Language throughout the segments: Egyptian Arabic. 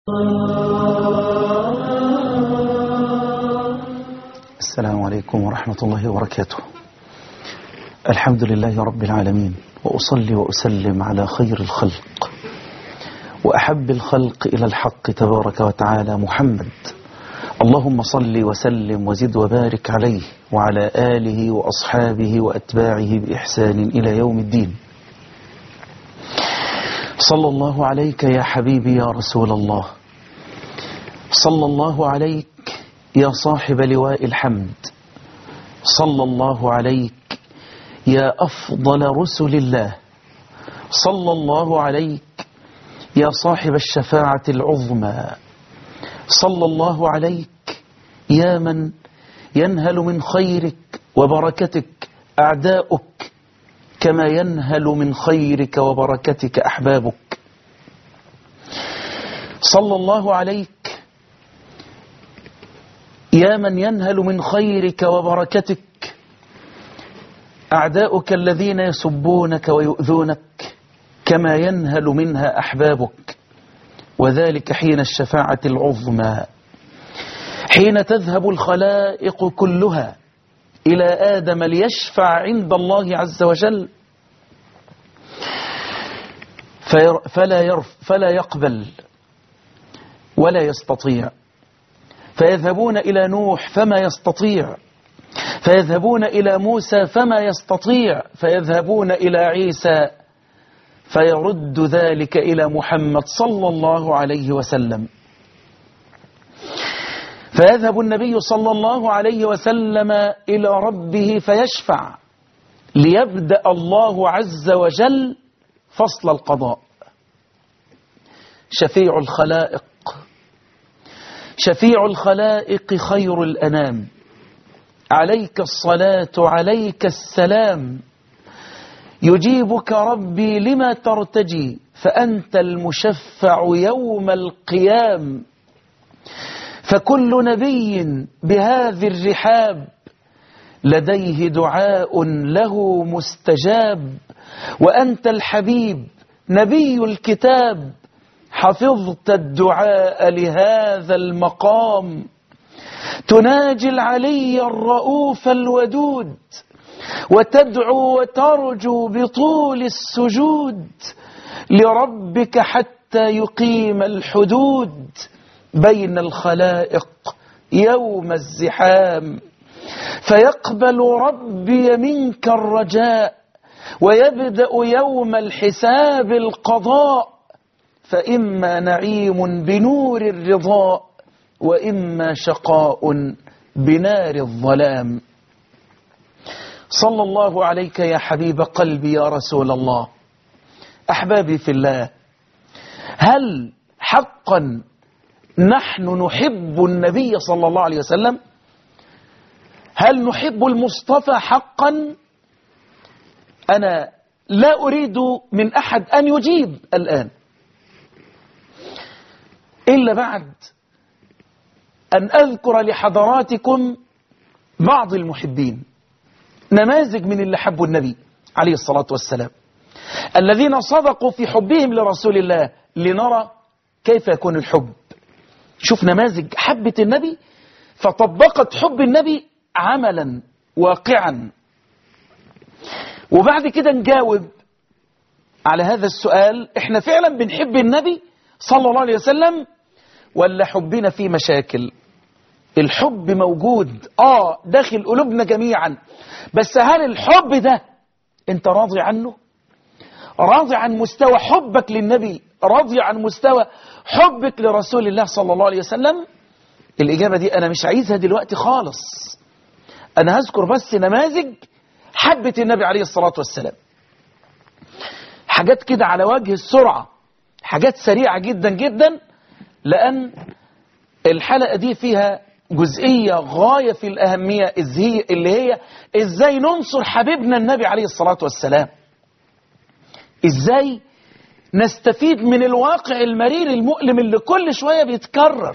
السلام عليكم ورحمة الله وبركاته الحمد لله رب العالمين وأصلي وأسلم على خير الخلق وأحب الخلق إلى الحق تبارك وتعالى محمد اللهم صل وسلم وزد وبارك عليه وعلى آله وأصحابه وأتباعه بإحسان إلى يوم الدين صلى الله عليك يا حبيبي يا رسول الله صلى الله عليك يا صاحب لواء الحمد صلى الله عليك يا أفضل رسل الله صلى الله عليك يا صاحب الشفاعة العظمى صلى الله عليك يا من ينهل من خيرك وبركتك أعداؤك كما ينهل من خيرك وبركتك أحبابك صلى الله عليك يا من ينهل من خيرك وبركتك أعداؤك الذين يسبونك ويؤذونك كما ينهل منها أحبابك وذلك حين الشفاعة العظمى حين تذهب الخلائق كلها إلى آدم ليشفع عند الله عز وجل فلا, يرف فلا يقبل ولا يستطيع فيذهبون إلى نوح فما يستطيع فيذهبون إلى موسى فما يستطيع فيذهبون إلى عيسى فيرد ذلك إلى محمد صلى الله عليه وسلم فيذهب النبي صلى الله عليه وسلم إلى ربه فيشفع ليبدأ الله عز وجل فصل القضاء شفيع الخلائق شفيع الخلائق خير الأنام عليك الصلاة عليك السلام يجيبك ربي لما ترتجي فأنت المشفع يوم القيام فكل نبي بهذه الرحاب لديه دعاء له مستجاب وأنت الحبيب نبي الكتاب حفظت الدعاء لهذا المقام تناجي العلي الرؤوف الودود وتدعو وترجو بطول السجود لربك حتى يقيم الحدود بين الخلائق يوم الزحام فيقبل ربي منك الرجاء ويبدأ يوم الحساب القضاء فإما نعيم بنور الرضاء وإما شقاء بنار الظلام صلى الله عليك يا حبيب قلبي يا رسول الله أحبابي في الله هل حقا نحن نحب النبي صلى الله عليه وسلم هل نحب المصطفى حقا أنا لا أريد من أحد أن يجيب الآن إلا بعد أن أذكر لحضراتكم بعض المحبين نماذج من اللي حبوا النبي عليه الصلاة والسلام الذين صدقوا في حبهم لرسول الله لنرى كيف يكون الحب شوف نماذج حبة النبي فطبقت حب النبي عملا واقعا وبعد كده نجاوب على هذا السؤال احنا فعلا بنحب النبي صلى الله عليه وسلم ولا حبنا فيه مشاكل الحب موجود اه داخل قلوبنا جميعا بس هل الحب ده انت راضي عنه راضي عن مستوى حبك للنبي راضي عن مستوى حبك لرسول الله صلى الله عليه وسلم الإجابة دي أنا مش عايزها دلوقتي خالص أنا هذكر بس نماذج حبة النبي عليه الصلاة والسلام حاجات كده على وجه السرعة حاجات سريعة جدا جدا لأن الحلقة دي فيها جزئية غاية في الأهمية اللي هي إزاي ننصر حبيبنا النبي عليه الصلاة والسلام إزاي نستفيد من الواقع المرير المؤلم اللي كل شوية بيتكرر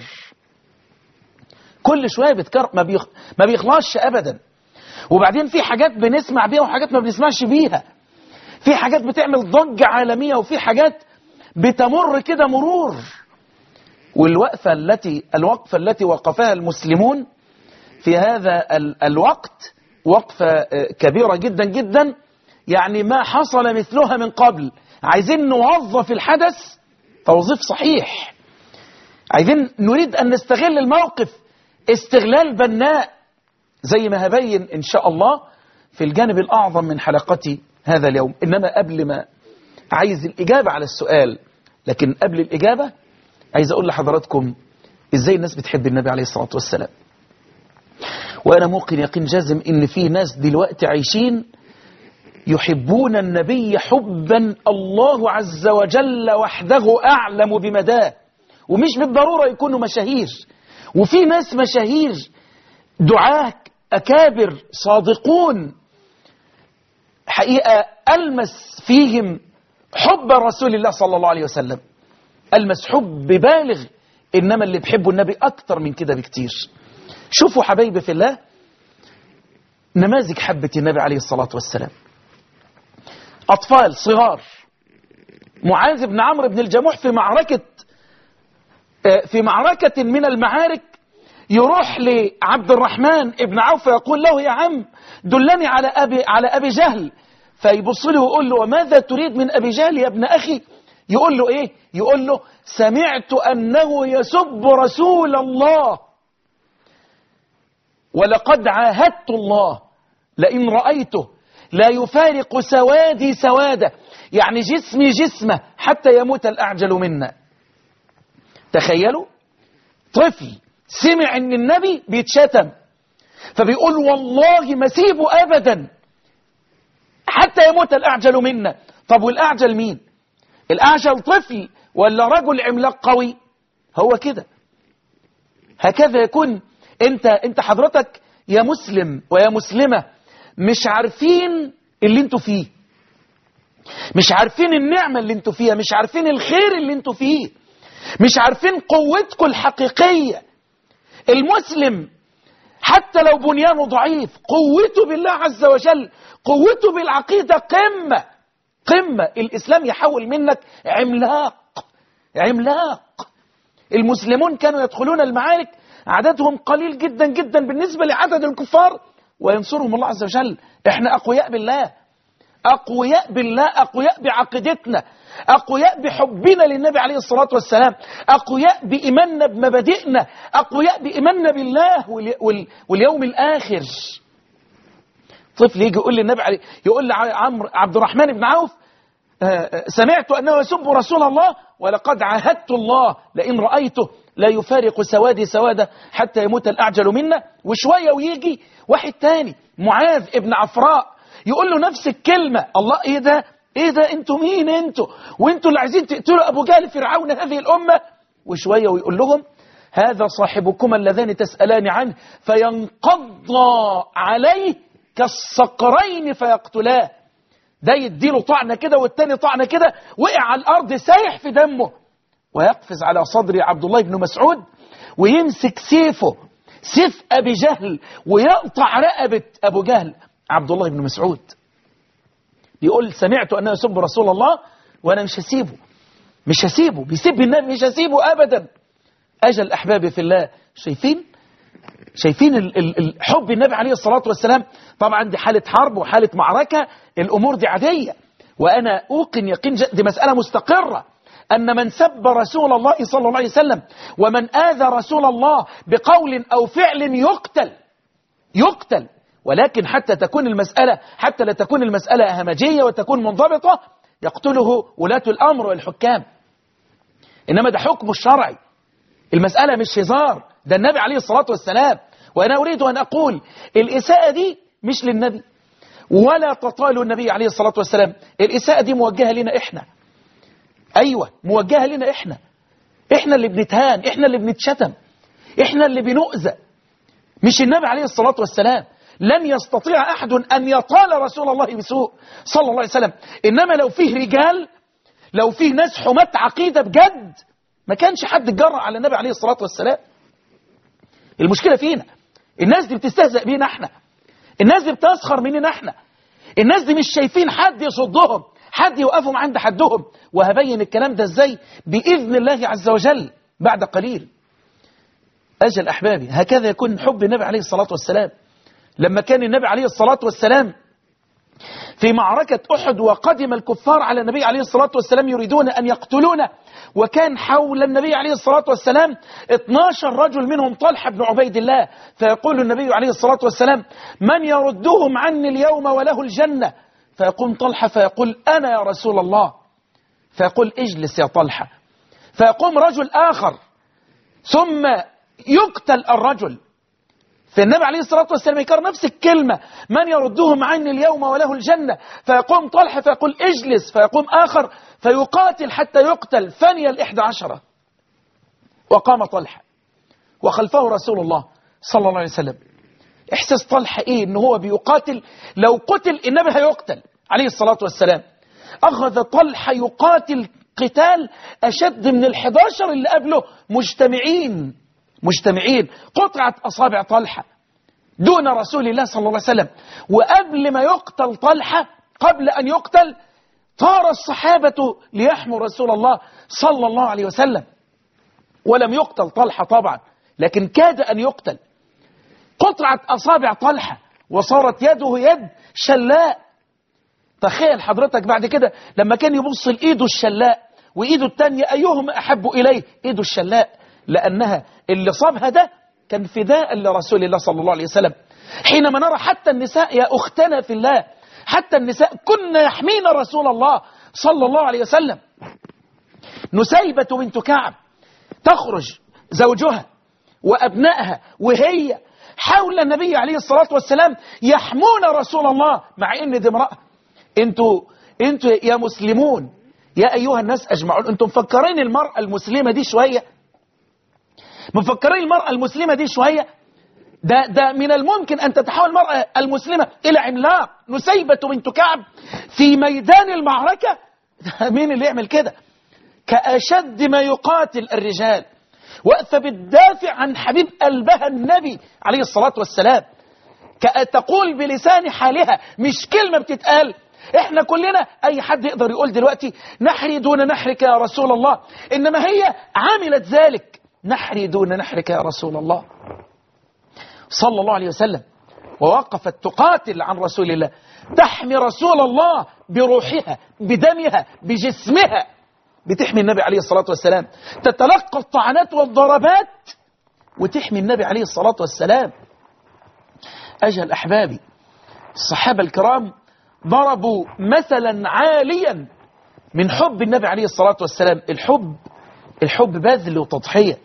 كل شوية بيتكرر ما, بيخ... ما بيخلصش أبدا وبعدين في حاجات بنسمع بيها وحاجات ما بنسمعش بيها في حاجات بتعمل ضجة عالمية وفي حاجات بتمر كده مرور والوقفة التي الوقفة التي وقفها المسلمون في هذا ال الوقت وقفة آه، كبيرة جدا جدا يعني ما حصل مثلها من قبل عايزين نوظف الحدث توظيف صحيح عايزين نريد أن نستغل الموقف استغلال بناء زي ما هبين إن شاء الله في الجانب الأعظم من حلقتي هذا اليوم إنما قبل ما عايز الإجابة على السؤال لكن قبل الإجابة عايز أقول لحضراتكم إزاي الناس بتحب النبي عليه الصلاة والسلام وأنا موقن يقين جازم إن في ناس دلوقتي عايشين يحبون النبي حبا الله عز وجل وحده أعلم بمداه ومش بالضرورة يكونوا مشاهير وفي ناس مشاهير دعاة أكابر صادقون حقيقة ألمس فيهم حب رسول الله صلى الله عليه وسلم ألمس حب بالغ إنما اللي بيحبوا النبي أكتر من كده بكتير شوفوا حبايبي في الله نماذج حبة النبي عليه الصلاة والسلام أطفال صغار معاذ بن عمرو بن الجموح في معركة في معركة من المعارك يروح لعبد الرحمن ابن عوف يقول له يا عم دلني على أبي, على أبي جهل فيبص له ويقول له وماذا تريد من أبي جهل يا ابن أخي يقول له إيه يقول له سمعت أنه يسب رسول الله ولقد عاهدت الله لئن رأيته لا يفارق سوادي سواده يعني جسمي جسمه حتى يموت الأعجل منا تخيلوا طفل سمع ان النبي بيتشتم فبيقول والله ما سيبه ابدا حتى يموت الاعجل منا طب والاعجل مين الاعجل طفل ولا رجل عملاق قوي هو كده هكذا يكون انت انت حضرتك يا مسلم ويا مسلمة مش عارفين اللي انتوا فيه مش عارفين النعمة اللي انتوا فيها مش عارفين الخير اللي انتوا فيه مش عارفين قوتكم الحقيقية المسلم حتى لو بنيانه ضعيف قوته بالله عز وجل قوته بالعقيدة قمة قمة الإسلام يحول منك عملاق عملاق المسلمون كانوا يدخلون المعارك عددهم قليل جدا جدا بالنسبة لعدد الكفار وينصرهم الله عز وجل احنا أقوياء بالله أقوياء بالله أقوياء بعقيدتنا أقوياء بحبنا للنبي عليه الصلاة والسلام أقوياء بإيماننا بمبادئنا أقوياء بإيماننا بالله واليوم الآخر طفل يجي يقول للنبي عليه يقول لعمرو عبد الرحمن بن عوف سمعت أنه يسب رسول الله ولقد عاهدت الله لئن رأيته لا يفارق سوادي سوادة حتى يموت الأعجل منا وشوية ويجي واحد تاني معاذ ابن عفراء يقول له نفس الكلمة الله ايه ده ايه ده انتوا مين انتوا وانتوا اللي عايزين تقتلوا ابو جهل فرعون هذه الامة وشوية ويقول لهم هذا صاحبكما اللذان تسألان عنه فينقضى عليه كالصقرين فيقتلاه ده يديله طعنة كده والتاني طعنة كده وقع على الأرض سايح في دمه ويقفز على صدر عبد الله بن مسعود ويمسك سيفه سيف أبي جهل ويقطع رقبة أبو جهل عبد الله بن مسعود بيقول سمعت أنه يسب رسول الله وأنا مش هسيبه مش هسيبه بيسب النبي مش هسيبه أبدا أجل أحبابي في الله شايفين شايفين الحب النبي عليه الصلاة والسلام طبعا دي حالة حرب وحالة معركة الأمور دي عادية وأنا أوقن يقين دي مسألة مستقرة أن من سب رسول الله صلى الله عليه وسلم ومن آذى رسول الله بقول أو فعل يقتل يقتل ولكن حتى تكون المسألة حتى لا تكون المسألة همجية وتكون منضبطة يقتله ولاة الأمر والحكام إنما ده حكم الشرعي المسألة مش هزار ده النبي عليه الصلاة والسلام وأنا أريد أن أقول الإساءة دي مش للنبي ولا تطال النبي عليه الصلاة والسلام الإساءة دي موجهة لنا إحنا أيوة موجهة لنا إحنا إحنا اللي بنتهان إحنا اللي بنتشتم إحنا اللي بنؤذى مش النبي عليه الصلاة والسلام لن يستطيع أحد أن يطال رسول الله بسوء صلى الله عليه وسلم إنما لو فيه رجال لو فيه ناس حماة عقيدة بجد ما كانش حد اتجرأ على النبي عليه الصلاة والسلام المشكلة فينا الناس دي بتستهزأ بينا احنا الناس دي بتسخر مننا احنا الناس دي مش شايفين حد يصدهم حد يوقفهم عند حدهم وهبين الكلام ده ازاي بإذن الله عز وجل بعد قليل أجل أحبابي هكذا يكون حب النبي عليه الصلاة والسلام لما كان النبي عليه الصلاة والسلام في معركة أحد وقدم الكفار على النبي عليه الصلاة والسلام يريدون أن يقتلونه وكان حول النبي عليه الصلاة والسلام 12 رجل منهم طلحة بن عبيد الله فيقول النبي عليه الصلاة والسلام من يردهم عني اليوم وله الجنة فيقوم طلحة فيقول أنا يا رسول الله فيقول اجلس يا طلحة فيقوم رجل آخر ثم يقتل الرجل فالنبي عليه الصلاة والسلام يكرر نفس الكلمة من يردهم عني اليوم وله الجنة فيقوم طلحة فيقول اجلس فيقوم آخر فيقاتل حتى يقتل فني الإحدى عشرة وقام طلحة وخلفه رسول الله صلى الله عليه وسلم إحساس طلحة إيه إن هو بيقاتل لو قتل النبي هيقتل عليه الصلاة والسلام أخذ طلحة يقاتل قتال أشد من الحداشر اللي قبله مجتمعين مجتمعين قطعت أصابع طلحة دون رسول الله صلى الله عليه وسلم وقبل ما يقتل طلحة قبل أن يقتل طار الصحابة ليحموا رسول الله صلى الله عليه وسلم ولم يقتل طلحة طبعا لكن كاد أن يقتل قطعت أصابع طلحة وصارت يده يد شلاء تخيل حضرتك بعد كده لما كان يبص لإيده الشلاء وإيده التانية أيهما أحب إليه إيده الشلاء لأنها اللي صابها ده كان فداء لرسول الله صلى الله عليه وسلم حينما نرى حتى النساء يا أختنا في الله حتى النساء كن يحمين رسول الله صلى الله عليه وسلم نسيبة بنت كعب تخرج زوجها وأبنائها وهي حول النبي عليه الصلاة والسلام يحمون رسول الله مع ان دي امرأة انتوا انتوا يا مسلمون يا أيها الناس أجمعون انتم مفكرين المرأة المسلمة دي شوية مفكرين المرأة المسلمة دي شوية ده, ده من الممكن أن تتحول المرأة المسلمة إلى عملاق نسيبة بنت كعب في ميدان المعركة مين اللي يعمل كده كأشد ما يقاتل الرجال وقف بالدافع عن حبيب قلبها النبي عليه الصلاة والسلام تقول بلسان حالها مش كلمة بتتقال احنا كلنا اي حد يقدر يقول دلوقتي نحري دون نحرك يا رسول الله انما هي عملت ذلك نحري دون نحرك يا رسول الله صلى الله عليه وسلم ووقفت تقاتل عن رسول الله تحمي رسول الله بروحها بدمها بجسمها بتحمي النبي عليه الصلاة والسلام تتلقى الطعنات والضربات وتحمي النبي عليه الصلاة والسلام أجل أحبابي الصحابة الكرام ضربوا مثلا عاليا من حب النبي عليه الصلاة والسلام الحب الحب بذل وتضحية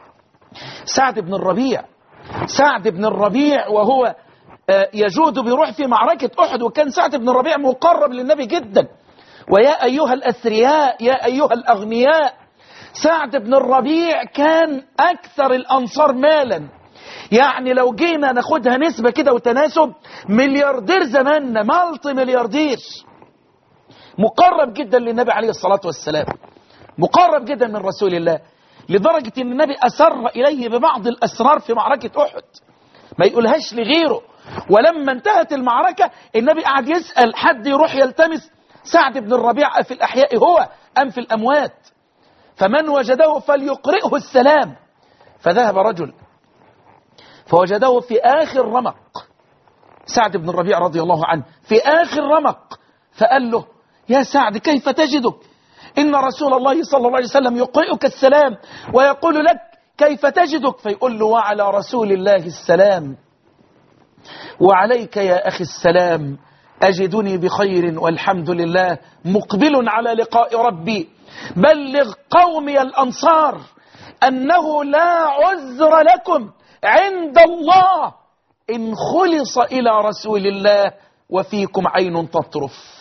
سعد بن الربيع سعد بن الربيع وهو يجود بروح في معركة أحد وكان سعد بن الربيع مقرب للنبي جدا ويا أيها الأثرياء يا أيها الأغنياء سعد بن الربيع كان أكثر الأنصار مالا يعني لو جينا ناخدها نسبة كده وتناسب ملياردير زماننا مالتي ملياردير مقرب جدا للنبي عليه الصلاة والسلام مقرب جدا من رسول الله لدرجة ان النبي أسر إليه ببعض الأسرار في معركة أحد ما يقولهاش لغيره ولما انتهت المعركة النبي قعد يسأل حد يروح يلتمس سعد بن الربيع في الأحياء هو أم في الأموات فمن وجده فليقرئه السلام فذهب رجل فوجده في آخر رمق سعد بن الربيع رضي الله عنه في آخر رمق فقال له يا سعد كيف تجدك إن رسول الله صلى الله عليه وسلم يقرئك السلام ويقول لك كيف تجدك فيقول له وعلى رسول الله السلام وعليك يا أخي السلام أجدني بخير والحمد لله مقبل على لقاء ربي بلغ قومي الأنصار أنه لا عذر لكم عند الله إن خلص إلى رسول الله وفيكم عين تطرف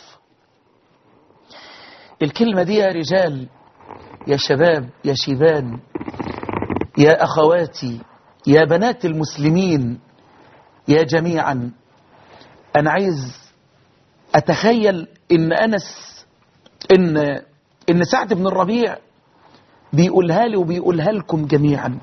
الكلمة دي يا رجال يا شباب يا شيبان يا أخواتي يا بنات المسلمين يا جميعا أنا عايز أتخيل إن أنس إن إن سعد بن الربيع بيقولها لي وبيقولها لكم جميعا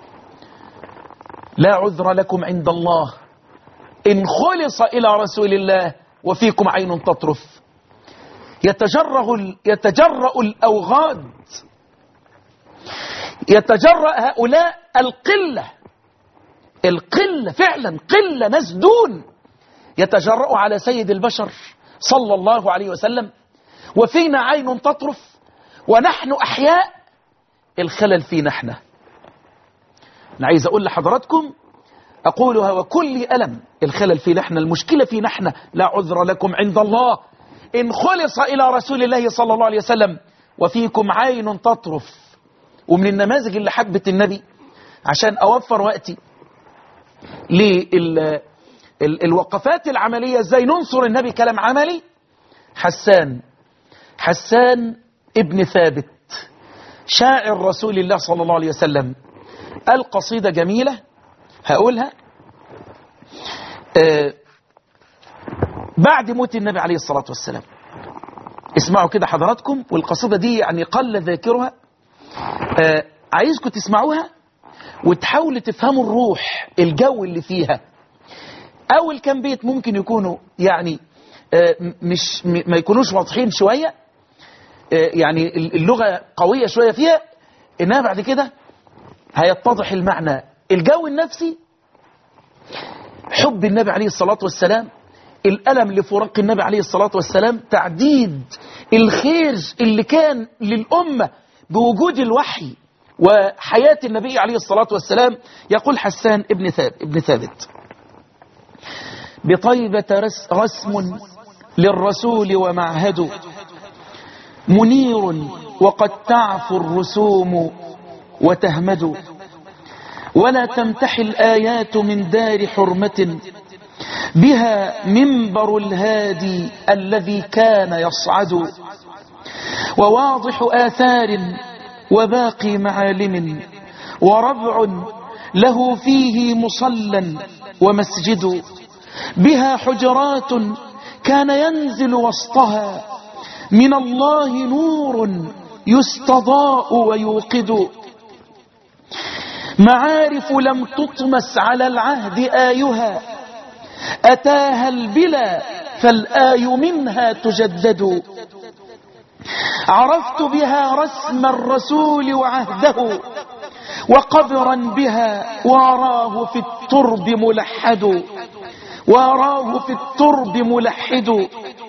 لا عذر لكم عند الله إن خلص إلى رسول الله وفيكم عين تطرف يتجرأ, يتجرأ الأوغاد يتجرأ هؤلاء القلة القلة فعلا قلة ناس دون يتجرأ على سيد البشر صلى الله عليه وسلم وفينا عين تطرف ونحن أحياء الخلل فينا احنا أنا عايز أقول لحضراتكم أقولها وكل ألم الخلل فينا احنا المشكلة فينا احنا لا عذر لكم عند الله إن خلص إلى رسول الله صلى الله عليه وسلم وفيكم عين تطرف ومن النماذج اللي حبت النبي عشان أوفر وقتي للوقفات العملية ازاي ننصر النبي كلام عملي حسان حسان ابن ثابت شاعر رسول الله صلى الله عليه وسلم القصيدة جميلة هقولها آه بعد موت النبي عليه الصلاة والسلام اسمعوا كده حضراتكم والقصيدة دي يعني قل ذاكرها آه عايزكم تسمعوها وتحاولوا تفهموا الروح الجو اللي فيها أول كام بيت ممكن يكونوا يعني آه مش ما يكونوش واضحين شوية آه يعني اللغة قوية شوية فيها إنها بعد كده هيتضح المعنى الجو النفسي حب النبي عليه الصلاة والسلام الألم لفراق النبي عليه الصلاة والسلام تعديد الخير اللي كان للأمة بوجود الوحي وحياة النبي عليه الصلاة والسلام يقول حسان ابن ثابت, ابن ثابت بطيبة رس رسم للرسول ومعهد منير وقد تعفو الرسوم وتهمد ولا تمتحي الآيات من دار حرمة بها منبر الهادي الذي كان يصعد وواضح آثار وباقي معالم وربع له فيه مصلى ومسجد بها حجرات كان ينزل وسطها من الله نور يستضاء ويوقد معارف لم تطمس على العهد آيها أتاها البلا فالآي منها تجدد عرفت بها رسم الرسول وعهده وقبرا بها واراه في الترب ملحد واراه في الترب ملحد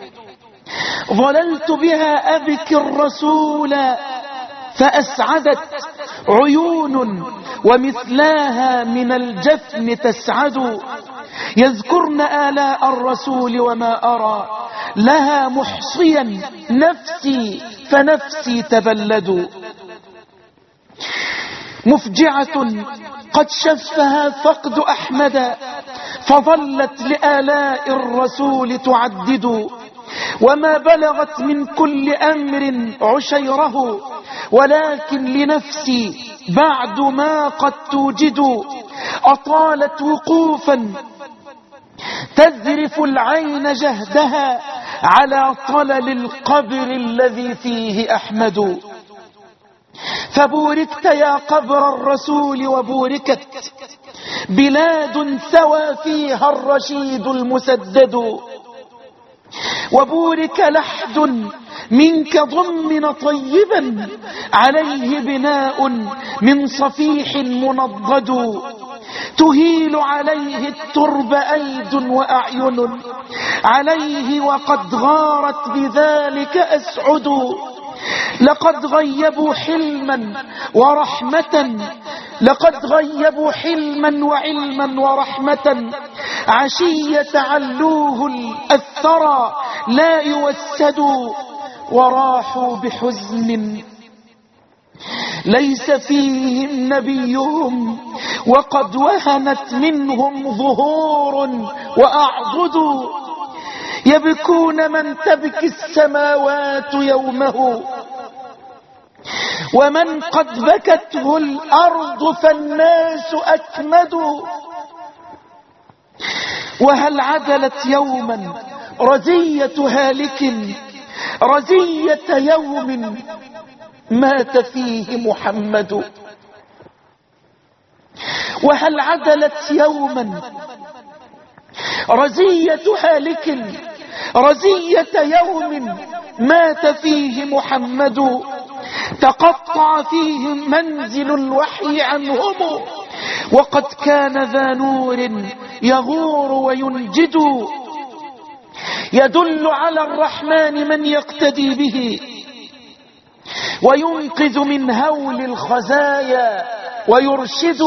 ظللت بها أبكي الرسول فأسعدت عيون ومثلاها من الجفن تسعد يذكرن آلاء الرسول وما أرى لها محصيا نفسي فنفسي تبلد مفجعة قد شفها فقد أحمد فظلت لآلاء الرسول تعدد وما بلغت من كل أمر عشيره ولكن لنفسي بعد ما قد توجد أطالت وقوفا تذرف العين جهدها على طلل القبر الذي فيه أحمد فبوركت يا قبر الرسول وبوركت بلاد سوى فيها الرشيد المسدد وبورك لحد منك ضمن طيبا عليه بناء من صفيح منضد تهيل عليه الترب أيد وأعين عليه وقد غارت بذلك أسعد لقد غيبوا حلما ورحمة لقد غيبوا حلما وعلما ورحمة عشية علوه الثرى لا يوسدوا وراحوا بحزن ليس فيهم نبيهم وقد وهنت منهم ظهور وأعضد يبكون من تبكي السماوات يومه ومن قد بكته الأرض فالناس أكمد وهل عدلت يوما رزية هالك رزية يوم مات فيه محمد وهل عدلت يوما رزية هالك رزية يوم مات فيه محمد تقطع فيهم منزل الوحي عنهم وقد كان ذا نور يغور وينجد يدل على الرحمن من يقتدي به وينقذ من هول الخزايا ويرشد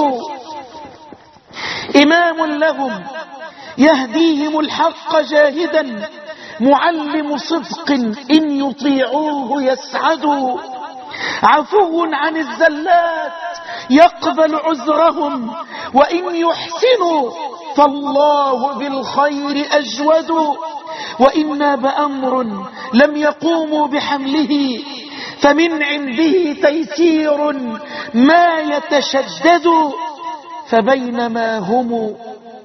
إمام لهم يهديهم الحق جاهدا معلم صدق إن يطيعوه يسعدوا عفو عن الزلات يقبل عذرهم وإن يحسنوا فالله بالخير أجود وإن بأمر لم يقوموا بحمله فمن عنده تيسير ما يتشدد فبينما هم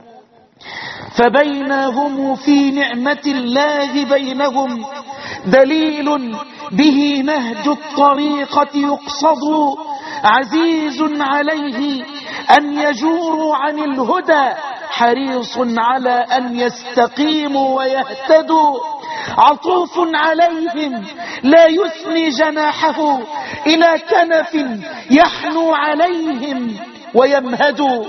فبينهم في نعمة الله بينهم دليل به نهج الطريقة يقصد عزيز عليه أن يجوروا عن الهدى حريص على أن يستقيموا ويهتدوا عطوف عليهم لا يثني جناحه إلى كنف يحنو عليهم ويمهد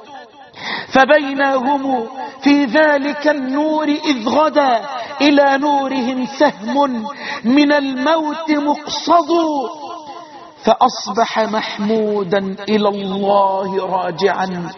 فبينهم في ذلك النور إذ غدا إلى نورهم سهم من الموت مقصد فأصبح محمودا إلى الله راجعا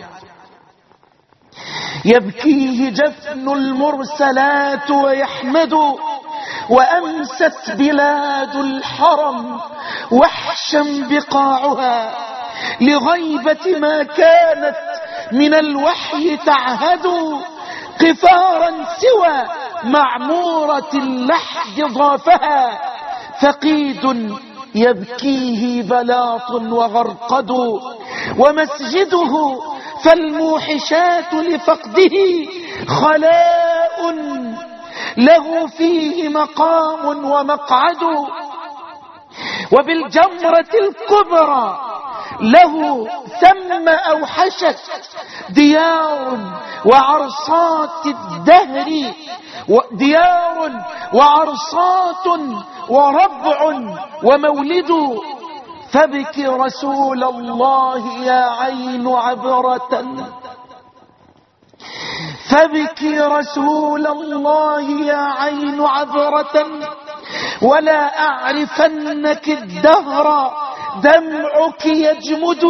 يبكيه جفن المرسلات ويحمد وأمست بلاد الحرم وحشا بقاعها لغيبة ما كانت من الوحي تعهد قفارا سوى معمورة اللحد ضافها فقيد يبكيه بلاط وغرقد ومسجده فالموحشات لفقده خلاء له فيه مقام ومقعد وبالجمرة الكبرى له ثم أوحشت ديار وعرصات الدهر ديار وعرصات وربع ومولد فبك رسول الله يا عين عبرة فبك رسول الله يا عين عبرة ولا أعرفنك الدهر دمعك يجمد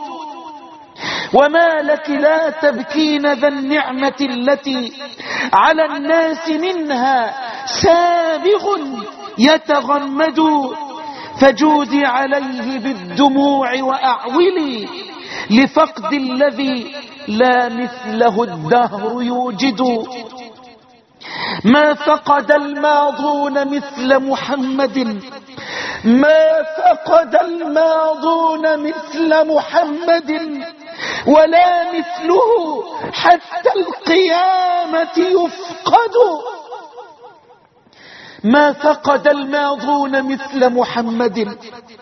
وما لك لا تبكين ذا النعمة التي على الناس منها سابغ يتغمد فجودي عليه بالدموع وأعولي لفقد الذي لا مثله الدهر يوجد ما فقد الماضون مثل محمد ما فقد الماضون مثل محمد ولا مثله حتى القيامة يفقد ما فقد الماضون مثل محمد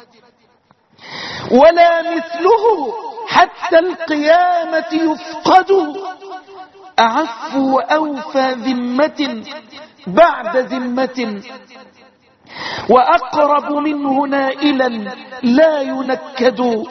ولا مثله حتى القيامة يفقد أعف وأوفى ذمة بعد ذمة وأقرب منه نائلا لا ينكد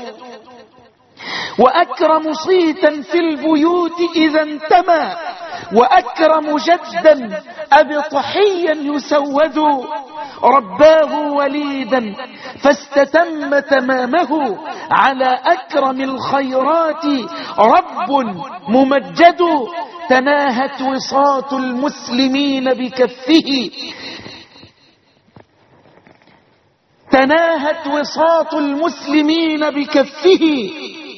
وأكرم صيتا في البيوت إذا انتمى وأكرم جدا أبطحيا يسود رباه وليدا فاستتم تمامه على أكرم الخيرات رب ممجد تناهت وصاة المسلمين بكفه تناهت وصاة المسلمين بكفه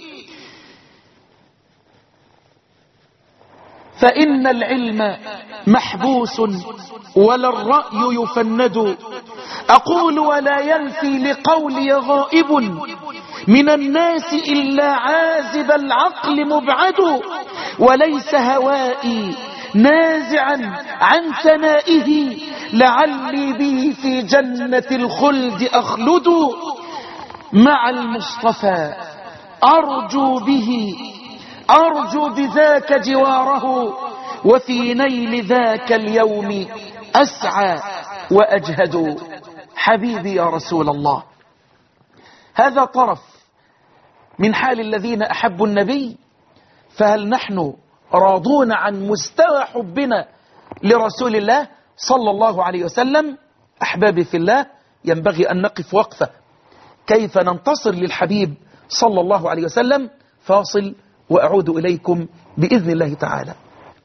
فإن العلم محبوس ولا الرأي يفند أقول ولا ينفي لقولي غائب من الناس إلا عازب العقل مبعد وليس هوائي نازعا عن ثنائه لعلي به في جنة الخلد أخلد مع المصطفى أرجو به أرجو بذاك جواره وفي نيل ذاك اليوم أسعى وأجهد حبيبي يا رسول الله هذا طرف من حال الذين أحبوا النبي فهل نحن راضون عن مستوى حبنا لرسول الله صلى الله عليه وسلم أحبابي في الله ينبغي أن نقف وقفة كيف ننتصر للحبيب صلى الله عليه وسلم فاصل وأعود إليكم بإذن الله تعالى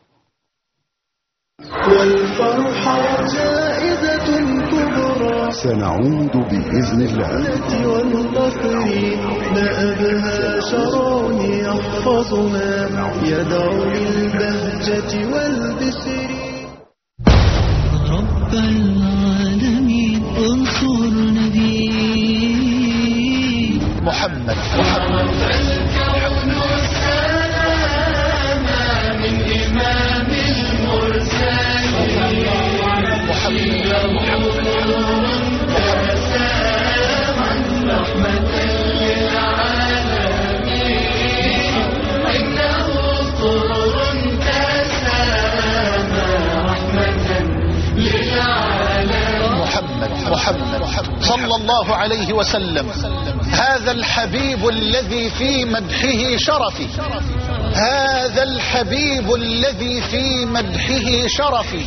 والفرحة جائزة كبرى سنعود بإذن الله والنصر نأبها شرون يحفظنا يدعو للبهجة والبشر رب العالمين انصر نبي محمد محمد محمد محمد صلى الله عليه وسلم هذا الحبيب الذي في مدحه شرفي هذا الحبيب الذي في مدحه شرفي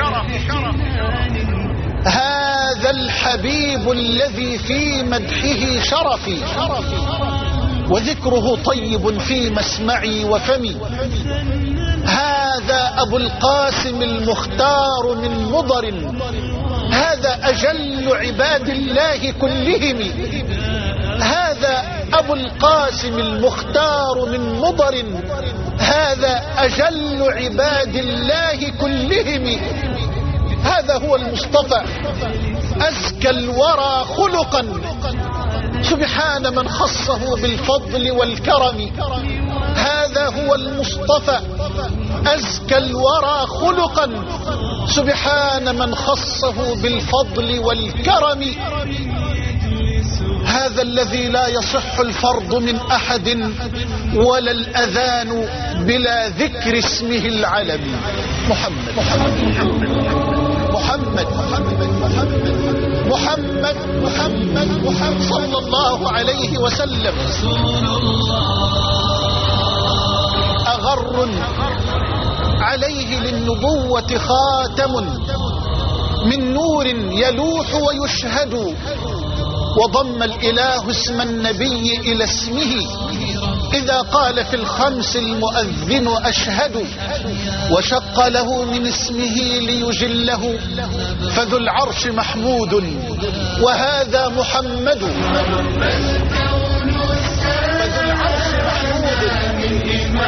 هذا الحبيب الذي في مدحه شرفي وذكره طيب في مسمعي وفمي هذا أبو القاسم المختار من مضر هذا أجل عباد الله كلهم هذا أبو القاسم المختار من مضر هذا أجل عباد الله كلهم هذا هو المصطفى أزكى الورى خلقا سبحان من خصه بالفضل والكرم هذا هو المصطفى أزكى الورى خلقا سبحان من خصه بالفضل والكرم هذا الذي لا يصح الفرض من أحد ولا الأذان بلا ذكر اسمه العلمي محمد محمد محمد محمد محمد محمد محمد محمد صلى الله عليه وسلم أغر عليه للنبوة خاتم من نور يلوح ويشهد وضم الإله اسم النبي إلى اسمه إذا قال في الخمس المؤذن أشهد وشق له من اسمه ليجله فذو العرش محمود وهذا محمد فذو العرش محمود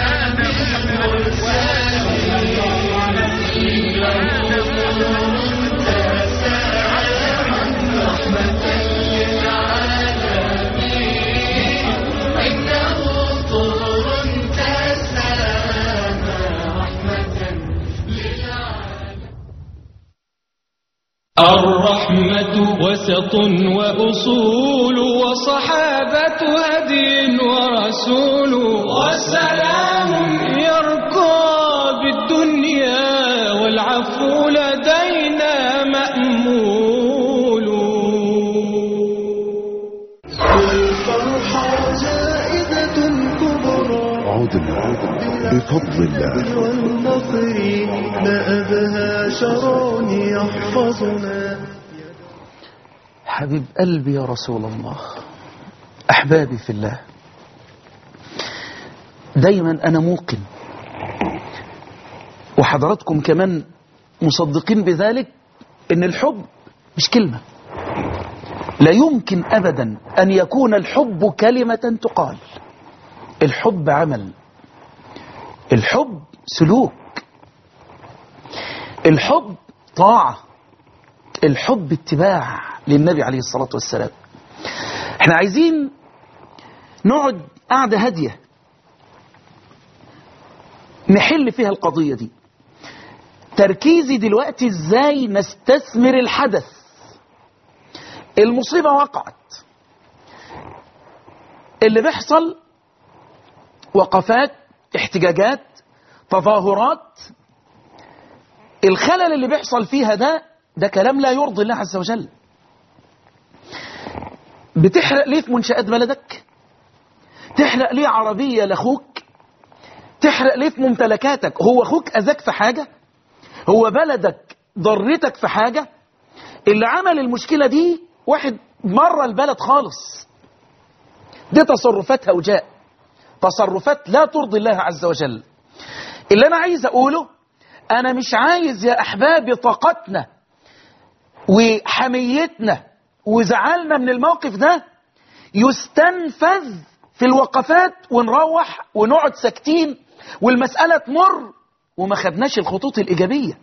الرحمة وسط وأصول وصحابة هدي ورسول وسلام يركى بالدنيا والعفو لدينا مأمول والفرحة جائزة كبرى عدنا بفضل الله والنصر نأبها شرون يحفظنا حبيب قلبي يا رسول الله أحبابي في الله دايما أنا موقن وحضراتكم كمان مصدقين بذلك إن الحب مش كلمة لا يمكن أبدا أن يكون الحب كلمة تقال الحب عمل الحب سلوك الحب طاعة الحب اتباع للنبي عليه الصلاة والسلام احنا عايزين نقعد قعدة هادية نحل فيها القضية دي تركيزي دلوقتي ازاي نستثمر الحدث المصيبة وقعت اللي بيحصل وقفات احتجاجات تظاهرات الخلل اللي بيحصل فيها ده ده كلام لا يرضي الله عز وجل بتحرق ليه في منشآت بلدك تحرق ليه عربية لأخوك تحرق ليه في ممتلكاتك هو أخوك أذاك في حاجة هو بلدك ضرتك في حاجة اللي عمل المشكلة دي واحد مرة البلد خالص دي تصرفات هوجاء تصرفات لا ترضي الله عز وجل اللي أنا عايز أقوله أنا مش عايز يا أحبابي طاقتنا وحميتنا وزعلنا من الموقف ده يستنفذ في الوقفات ونروح ونقعد ساكتين والمسألة تمر وما خدناش الخطوط الإيجابية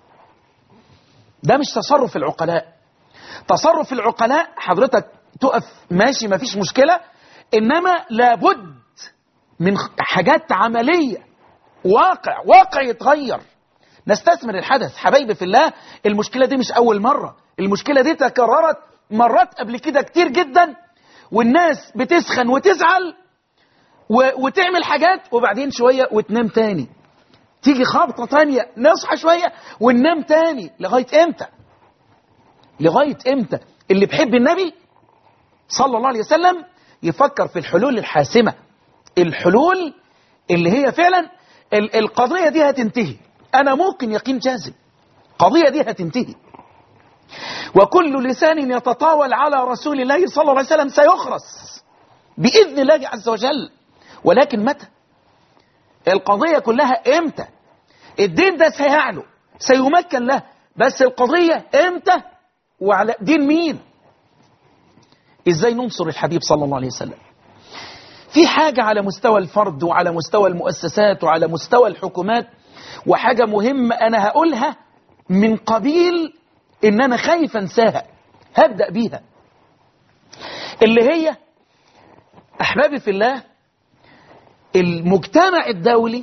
ده مش تصرف العقلاء تصرف العقلاء حضرتك تقف ماشي مفيش مشكلة إنما لابد من حاجات عملية واقع واقع يتغير نستثمر الحدث حبايبي في الله المشكلة دي مش أول مرة المشكلة دي تكررت مرات قبل كده كتير جدا والناس بتسخن وتزعل و... وتعمل حاجات وبعدين شوية وتنام تاني تيجي خبطة تانية نصحى شوية وننام تاني لغاية امتى لغاية امتى اللي بحب النبي صلى الله عليه وسلم يفكر في الحلول الحاسمة الحلول اللي هي فعلا ال... القضية دي هتنتهي أنا ممكن يقين جازم قضية دي هتنتهي وكل لسان يتطاول على رسول الله صلى الله عليه وسلم سيخرس بإذن الله عز وجل ولكن متى القضية كلها امتى الدين ده سيعلو سيمكن له بس القضية امتى وعلى دين مين ازاي ننصر الحبيب صلى الله عليه وسلم في حاجة على مستوى الفرد وعلى مستوى المؤسسات وعلى مستوى الحكومات وحاجة مهمة أنا هقولها من قبيل إن أنا خايف أنساها هبدأ بيها اللي هي أحبابي في الله المجتمع الدولي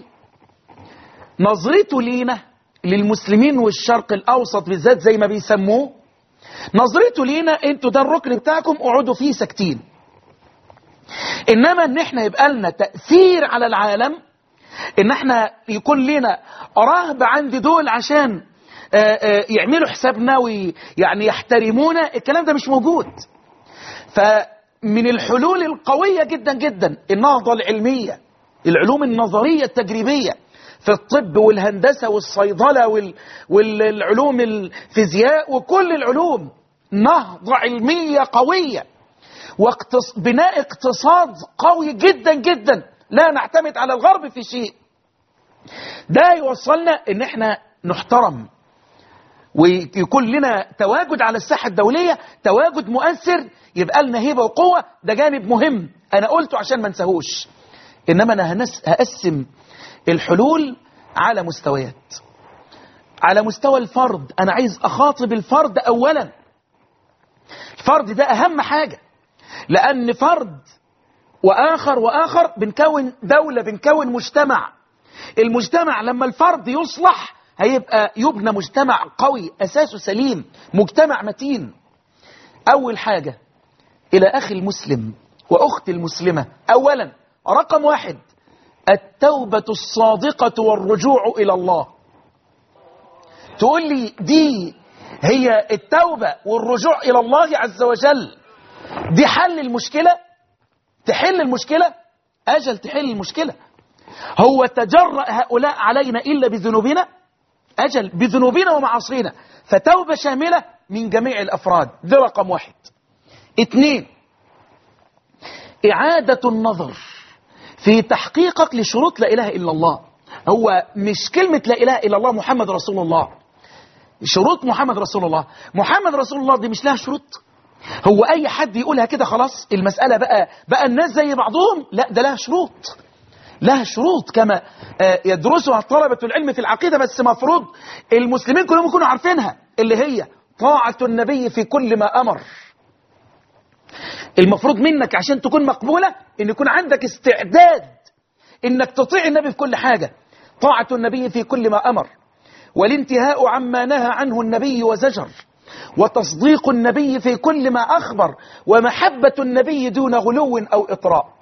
نظرته لينا للمسلمين والشرق الأوسط بالذات زي ما بيسموه نظرته لينا انتوا ده الركن بتاعكم اقعدوا فيه ساكتين انما ان احنا يبقى لنا تأثير على العالم ان احنا يكون لنا رهبة عند دول عشان آآ آآ يعملوا حسابنا ويعني يحترمونا الكلام ده مش موجود فمن الحلول القوية جدا جدا النهضة العلمية العلوم النظرية التجريبية في الطب والهندسة والصيدلة وال... والعلوم الفيزياء وكل العلوم نهضة علمية قوية واقتص... بناء اقتصاد قوي جدا جدا لا نعتمد على الغرب في شيء ده يوصلنا ان احنا نحترم ويكون لنا تواجد على الساحة الدولية تواجد مؤثر يبقى لنا هيبة وقوة ده جانب مهم انا قلته عشان ما انساهوش انما انا هنس... هقسم الحلول على مستويات على مستوى الفرد انا عايز اخاطب الفرد اولا الفرد ده اهم حاجة لان فرد واخر واخر بنكون دولة بنكون مجتمع المجتمع لما الفرد يصلح هيبقى يبنى مجتمع قوي اساسه سليم مجتمع متين اول حاجة الى اخي المسلم واختي المسلمة اولا رقم واحد التوبة الصادقة والرجوع إلى الله تقول لي دي هي التوبة والرجوع إلى الله عز وجل دي حل المشكلة تحل المشكلة أجل تحل المشكلة هو تجرأ هؤلاء علينا إلا بذنوبنا أجل بذنوبنا ومعاصينا فتوبة شاملة من جميع الأفراد ده رقم واحد اتنين إعادة النظر في تحقيقك لشروط لا إله إلا الله هو مش كلمة لا إله إلا الله محمد رسول الله شروط محمد رسول الله محمد رسول الله دي مش لها شروط هو أي حد يقولها كده خلاص المسألة بقى بقى الناس زي بعضهم لا ده لها شروط لها شروط كما يدرسها طلبة العلم في العقيدة بس مفروض المسلمين كلهم يكونوا عارفينها اللي هي طاعة النبي في كل ما أمر المفروض منك عشان تكون مقبولة ان يكون عندك استعداد انك تطيع النبي في كل حاجة طاعة النبي في كل ما أمر والانتهاء عما نهى عنه النبي وزجر وتصديق النبي في كل ما أخبر ومحبة النبي دون غلو أو إطراء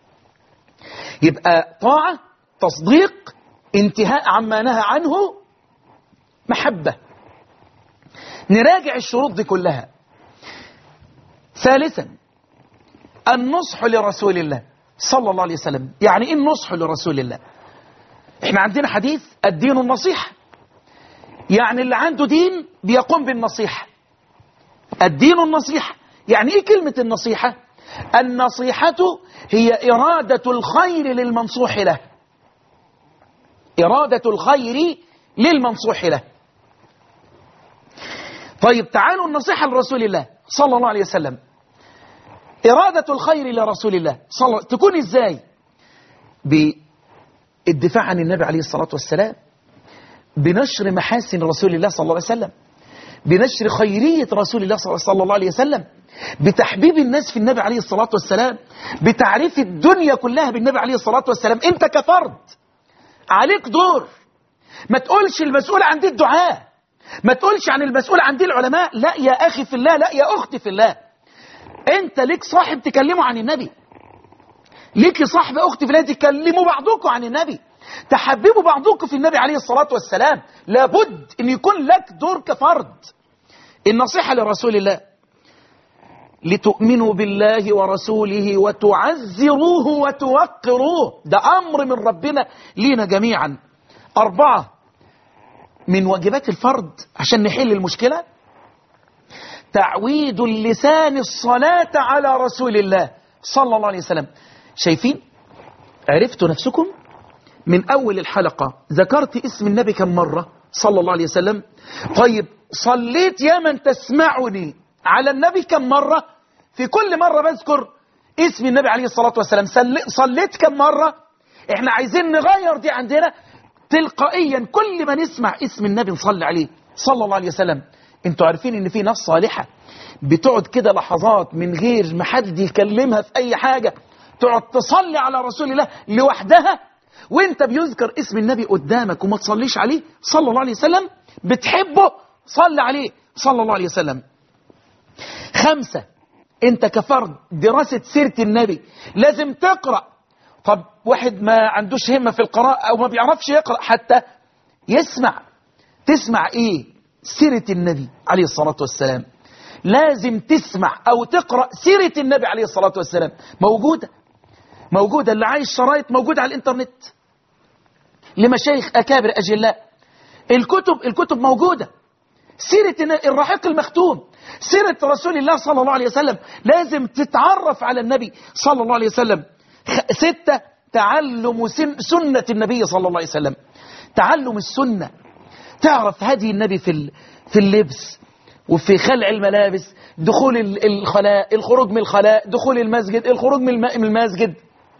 يبقى طاعة تصديق انتهاء عما نهى عنه محبة نراجع الشروط دي كلها ثالثا النصح لرسول الله صلى الله عليه وسلم يعني ايه النصح لرسول الله احنا عندنا حديث الدين النصيحة يعني اللي عنده دين بيقوم بالنصيحة الدين النصيحة يعني ايه كلمة النصيحة النصيحة هي إرادة الخير للمنصوح له إرادة الخير للمنصوح له طيب تعالوا النصيحة لرسول الله صلى الله عليه وسلم إرادة الخير لرسول الله صلى الله تكون إزاي بالدفاع عن النبي عليه الصلاة والسلام بنشر محاسن رسول الله صلى الله عليه وسلم بنشر خيرية رسول الله صلى الله عليه وسلم بتحبيب الناس في النبي عليه الصلاة والسلام بتعريف الدنيا كلها بالنبي عليه الصلاة والسلام انت كفرد عليك دور ما تقولش المسؤول عن دي الدعاء ما تقولش عن المسؤول عن دي العلماء لا يا أخي في الله لا يا أختي في الله انت ليك صاحب تكلمه عن النبي ليك صاحب أختي في الله تكلموا بعضكم عن النبي تحببوا بعضكم في النبي عليه الصلاة والسلام لابد ان يكون لك دور كفرد النصيحة لرسول الله لتؤمنوا بالله ورسوله وتعزروه وتوقروه ده أمر من ربنا لينا جميعا أربعة من واجبات الفرد عشان نحل المشكلة تعويد اللسان الصلاة على رسول الله صلى الله عليه وسلم شايفين عرفتوا نفسكم من أول الحلقة ذكرت اسم النبي كم مرة صلى الله عليه وسلم طيب صليت يا من تسمعني على النبي كم مرة في كل مرة بذكر اسم النبي عليه الصلاة والسلام صليت كم مرة احنا عايزين نغير دي عندنا تلقائيا كل ما نسمع اسم النبي نصلي عليه صلى الله عليه وسلم انتوا عارفين ان في ناس صالحة بتقعد كده لحظات من غير ما حد يكلمها في اي حاجة تقعد تصلي على رسول الله لوحدها وانت بيذكر اسم النبي قدامك وما تصليش عليه صلى الله عليه وسلم بتحبه صلي عليه صلى الله عليه وسلم خمسة انت كفرد دراسة سيرة النبي لازم تقرأ طب واحد ما عندوش همة في القراءة او ما بيعرفش يقرأ حتى يسمع تسمع ايه سيرة النبي عليه الصلاة والسلام لازم تسمع او تقرأ سيرة النبي عليه الصلاة والسلام موجودة موجودة اللي عايش شرايط موجودة على الانترنت لمشايخ أكابر أجلاء الكتب الكتب موجودة سيرة الرحيق المختوم سيرة رسول الله صلى الله عليه وسلم لازم تتعرف على النبي صلى الله عليه وسلم ستة تعلم سنة النبي صلى الله عليه وسلم تعلم السنة تعرف هدي النبي في في اللبس وفي خلع الملابس دخول الخلاء الخروج من الخلاء دخول المسجد الخروج من المسجد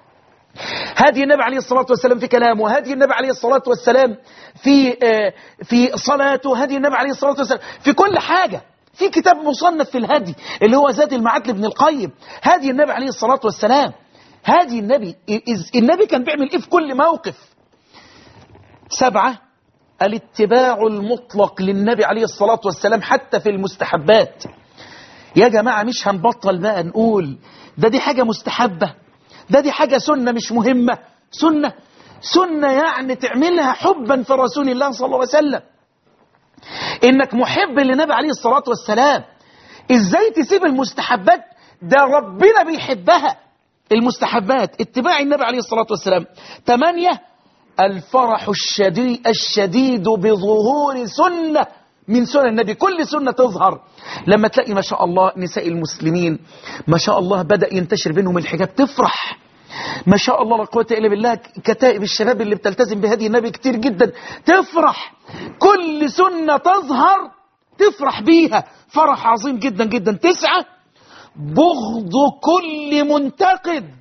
هدي النبي عليه الصلاة والسلام في كلامه هدي النبي عليه الصلاة والسلام في في صلاته هدي النبي عليه الصلاة والسلام في كل حاجة في كتاب مصنف في الهدي اللي هو زاد المعاد لابن القيم هدي النبي عليه الصلاة والسلام هدي النبي النبي كان بيعمل ايه في كل موقف سبعة الاتباع المطلق للنبي عليه الصلاة والسلام حتى في المستحبات يا جماعة مش هنبطل بقى نقول ده دي حاجة مستحبة ده دي حاجة سنة مش مهمة سنة سنة يعني تعملها حبا في رسول الله صلى الله عليه وسلم انك محب للنبي عليه الصلاة والسلام ازاي تسيب المستحبات ده ربنا بيحبها المستحبات اتباع النبي عليه الصلاة والسلام ثمانية الفرح الشديد, الشديد بظهور سنة من سنن النبي كل سنة تظهر لما تلاقي ما شاء الله نساء المسلمين ما شاء الله بدأ ينتشر بينهم الحجاب تفرح ما شاء الله لا قوه الا بالله كتائب الشباب اللي بتلتزم بهدي النبي كتير جدا تفرح كل سنة تظهر تفرح بيها فرح عظيم جدا جدا تسعة بغض كل منتقد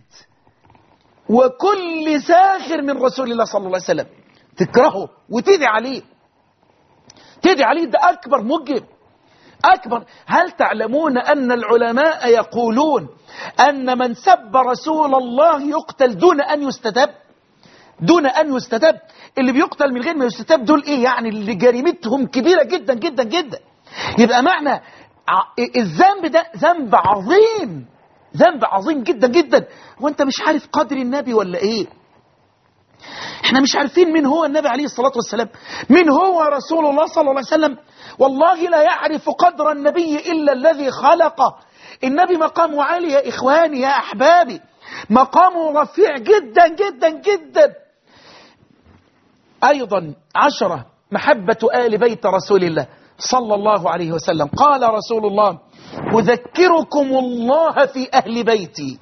وكل ساخر من رسول الله صلى الله عليه وسلم تكرهه وتدعي عليه تدعي عليه ده أكبر مجب أكبر هل تعلمون أن العلماء يقولون أن من سب رسول الله يقتل دون أن يستتب دون أن يستتب اللي بيقتل من غير ما يستتب دول إيه يعني اللي جريمتهم كبيرة جدا جدا جدا يبقى معنى الذنب ده ذنب عظيم ذنب عظيم جدا جدا وانت مش عارف قدر النبي ولا ايه احنا مش عارفين مين هو النبي عليه الصلاة والسلام مين هو رسول الله صلى الله عليه وسلم والله لا يعرف قدر النبي إلا الذي خلقه النبي مقامه عالي يا إخواني يا أحبابي مقامه رفيع جدا جدا جدا أيضا عشرة محبة آل بيت رسول الله صلى الله عليه وسلم قال رسول الله أذكركم الله في أهل بيتي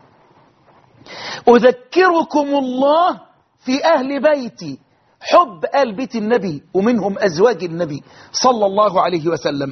أذكركم الله في أهل بيتي حب آل بيت النبي ومنهم أزواج النبي صلى الله عليه وسلم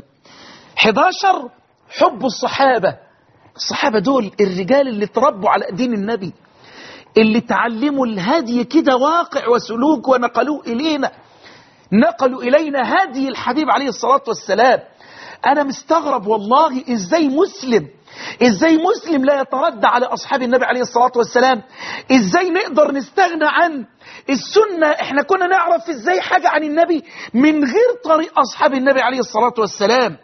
11 حب الصحابة الصحابة دول الرجال اللي تربوا على دين النبي اللي تعلموا الهدي كده واقع وسلوك ونقلوه إلينا نقلوا إلينا هدي الحبيب عليه الصلاة والسلام أنا مستغرب والله إزاي مسلم إزاي مسلم لا يتردى على أصحاب النبي عليه الصلاة والسلام إزاي نقدر نستغنى عن السنة إحنا كنا نعرف إزاي حاجة عن النبي من غير طريق أصحاب النبي عليه الصلاة والسلام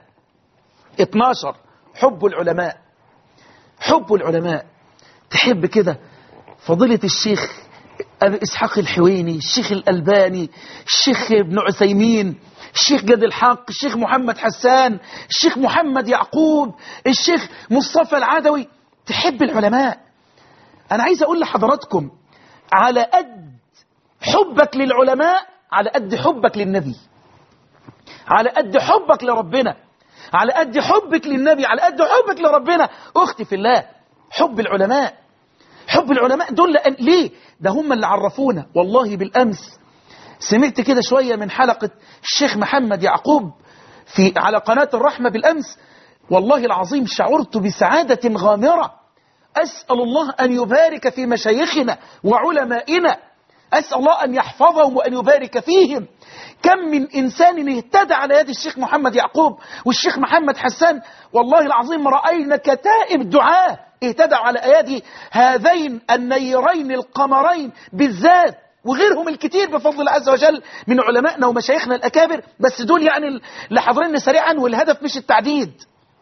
12 حب العلماء حب العلماء تحب كده فضيلة الشيخ أبي إسحاق الحويني الشيخ الألباني الشيخ ابن عثيمين الشيخ جد الحق الشيخ محمد حسان الشيخ محمد يعقوب الشيخ مصطفى العدوي تحب العلماء أنا عايز أقول لحضراتكم على قد حبك للعلماء على قد حبك للنبي على قد حبك لربنا على قد حبك للنبي على قد حبك لربنا أختي في الله حب العلماء حب العلماء دول لأن ليه ده هم اللي عرفونا والله بالأمس سمعت كده شوية من حلقة الشيخ محمد يعقوب في على قناة الرحمة بالأمس والله العظيم شعرت بسعادة غامرة أسأل الله أن يبارك في مشايخنا وعلمائنا أسأل الله أن يحفظهم وأن يبارك فيهم كم من إنسان اهتدى على يد الشيخ محمد يعقوب والشيخ محمد حسان والله العظيم رأينا كتائب دعاة اهتدى على أيادي هذين النيرين القمرين بالذات وغيرهم الكتير بفضل الله عز وجل من علمائنا ومشايخنا الأكابر بس دول يعني اللي حاضرين سريعا والهدف مش التعديد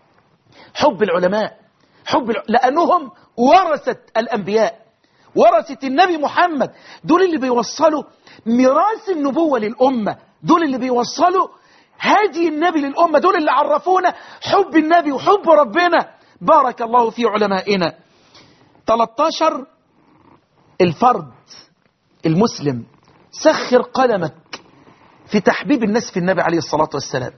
حب العلماء حب الع... لأنهم ورثة الأنبياء ورثة النبي محمد دول اللي بيوصلوا ميراث النبوة للأمة دول اللي بيوصلوا هدي النبي للأمة دول اللي عرفونا حب النبي وحب ربنا بارك الله في علمائنا 13 الفرد المسلم سخر قلمك في تحبيب الناس في النبي عليه الصلاة والسلام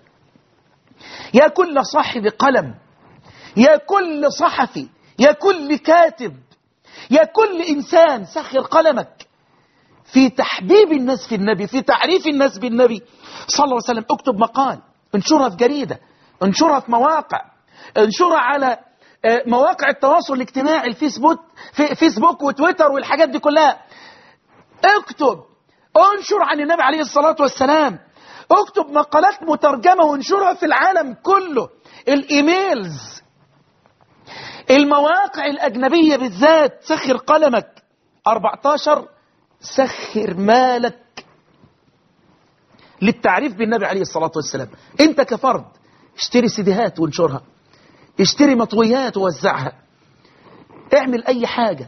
يا كل صاحب قلم يا كل صحفي يا كل كاتب يا كل إنسان سخر قلمك في تحبيب الناس في النبي في تعريف الناس بالنبي صلى الله عليه وسلم اكتب مقال انشرها في جريدة انشرها في مواقع انشرها على مواقع التواصل الاجتماعي الفيسبوك في فيسبوك وتويتر والحاجات دي كلها اكتب انشر عن النبي عليه الصلاة والسلام اكتب مقالات مترجمة وانشرها في العالم كله الايميلز المواقع الأجنبية بالذات سخر قلمك 14 سخر مالك للتعريف بالنبي عليه الصلاة والسلام انت كفرد اشتري سيديهات وانشرها اشتري مطويات ووزعها اعمل اي حاجة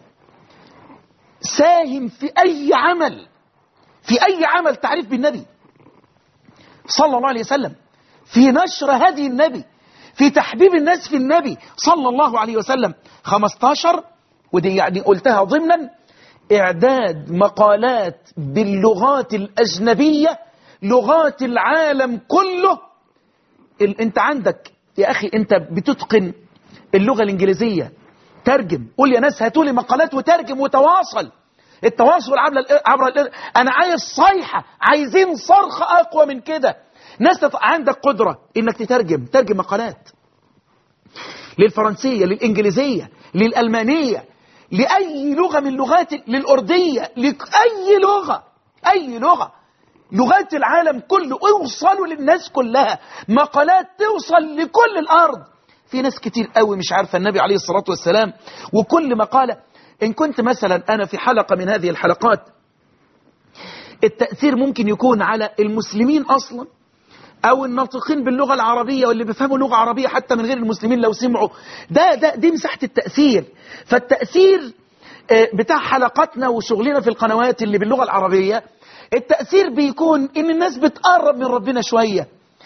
ساهم في اي عمل في اي عمل تعريف بالنبي صلى الله عليه وسلم في نشر هدي النبي في تحبيب الناس في النبي صلى الله عليه وسلم 15 ودي يعني قلتها ضمنا إعداد مقالات باللغات الأجنبية لغات العالم كله ال... انت عندك يا أخي انت بتتقن اللغة الإنجليزية ترجم قول يا ناس هاتوا لي مقالات وترجم وتواصل التواصل عبر ال... عبر ال... انا عايز صيحة عايزين صرخة اقوى من كده ناس تط... عندك قدرة انك تترجم ترجم مقالات للفرنسية للإنجليزية للألمانية لأي لغة من لغات للأردية لأي لغة أي لغة لغات العالم كله اوصلوا للناس كلها مقالات توصل لكل الأرض في ناس كتير قوي مش عارفة النبي عليه الصلاة والسلام وكل مقالة إن كنت مثلا أنا في حلقة من هذه الحلقات التأثير ممكن يكون على المسلمين أصلا أو الناطقين باللغة العربية واللي بيفهموا لغة عربية حتى من غير المسلمين لو سمعوا ده ده دي مساحة التأثير فالتأثير بتاع حلقاتنا وشغلنا في القنوات اللي باللغة العربية التأثير بيكون إن الناس بتقرب من ربنا شوية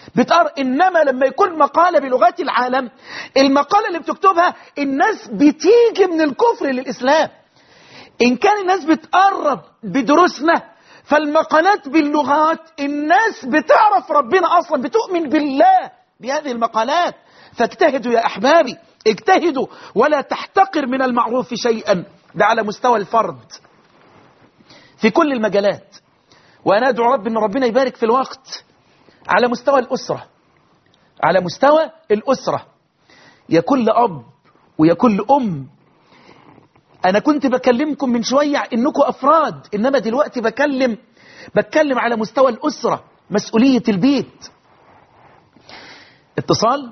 بتقر إنما لما يكون مقالة بلغات العالم المقالة اللي بتكتبها الناس بتيجي من الكفر للإسلام إن كان الناس بتقرب بدروسنا فالمقالات باللغات الناس بتعرف ربنا أصلا بتؤمن بالله بهذه المقالات فاجتهدوا يا أحبابي اجتهدوا ولا تحتقر من المعروف شيئا ده على مستوى الفرد في كل المجالات وأنا أدعو رب أن ربنا يبارك في الوقت على مستوى الأسرة على مستوى الأسرة يا كل أب ويا كل أم أنا كنت بكلمكم من شوية إنكم أفراد إنما دلوقتي بكلم بتكلم على مستوى الأسرة مسؤولية البيت اتصال